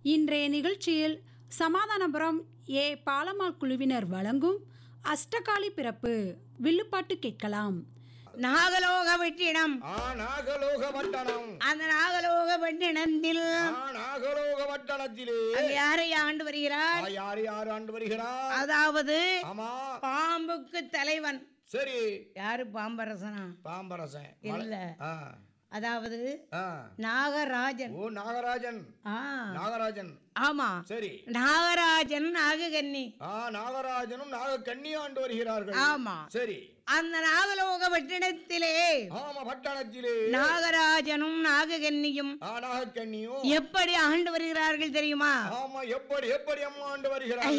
இன்றைய நிகழ்ச்சியில் சமாதானபுரம் ஏ பாலம்மாள் குழுவினர் வழங்கும் அஷ்டகாளி பிறப்பு வில்லுப்பாட்டு கேட்கலாம் நாகலோக வெட்டிடம் ஆ நாகலோக வட்டணம் அந்த நாகலோக வெட்டிடத்தில் ஆ நாகலோக வட்டணத்திலே அங்க யாரை ஆண்டு வருகிறார் ஆ, யார் யார் ஆண்டு வருகிறார் அதாவது ஆமா பாம்புக்கு தலைவன் சரி யாரு பாம்பரசனா பாம்பரசன் இல்ல ஆ அதாவது ஆ நாகராஜன் ஓ நாகராஜன் ஆ நாகராஜன் ஆமா சரி நாகராஜன் நாககன்னி ஆ நாகராஜனும் நாக கன்னி ஆண்டு வருகிறார்கள் ஆமா சரி அந்த நாகலோக வெட்டிடத்திலே ஆமா பட்டணத்திலே நாகராஜனும் நாககன்னியும் ஆ நாக கன்னியும் எப்படி ஆண்டு வருகிறார்கள் தெரியுமா ஆமா எப்படி எப்படி அம்மா ஆண்டு வருகிறார்